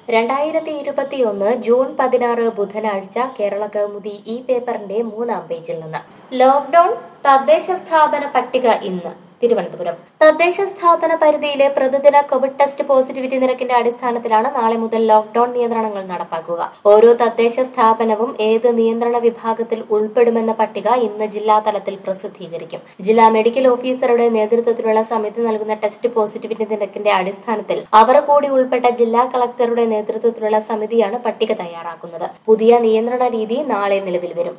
രണ്ടായിരത്തി ഇരുപത്തിയൊന്ന് ജൂൺ പതിനാറ് ബുധനാഴ്ച കേരള കൗമുദി ഈ പേപ്പറിന്റെ മൂന്നാം പേജിൽ നിന്ന് ലോക്ഡൌൺ തദ്ദേശ സ്ഥാപന പട്ടിക ഇന്ന് തിരുവനന്തപുരം തദ്ദേശ സ്ഥാപന പരിധിയിലെ പ്രതിദിന കോവിഡ് ടെസ്റ്റ് പോസിറ്റിവിറ്റി നിരക്കിന്റെ അടിസ്ഥാനത്തിലാണ് നാളെ മുതൽ ലോക്ഡൌൺ നിയന്ത്രണങ്ങൾ നടപ്പാക്കുക ഓരോ തദ്ദേശ സ്ഥാപനവും ഏത് നിയന്ത്രണ വിഭാഗത്തിൽ ഉൾപ്പെടുമെന്ന പട്ടിക ഇന്ന് ജില്ലാ തലത്തിൽ പ്രസിദ്ധീകരിക്കും ജില്ലാ മെഡിക്കൽ ഓഫീസറുടെ നേതൃത്വത്തിലുള്ള സമിതി നൽകുന്ന ടെസ്റ്റ് പോസിറ്റിവിറ്റി നിരക്കിന്റെ അടിസ്ഥാനത്തിൽ അവർ കൂടി ഉൾപ്പെട്ട ജില്ലാ കളക്ടറുടെ നേതൃത്വത്തിലുള്ള സമിതിയാണ് പട്ടിക തയ്യാറാക്കുന്നത് പുതിയ നിയന്ത്രണ രീതി നാളെ നിലവിൽ വരും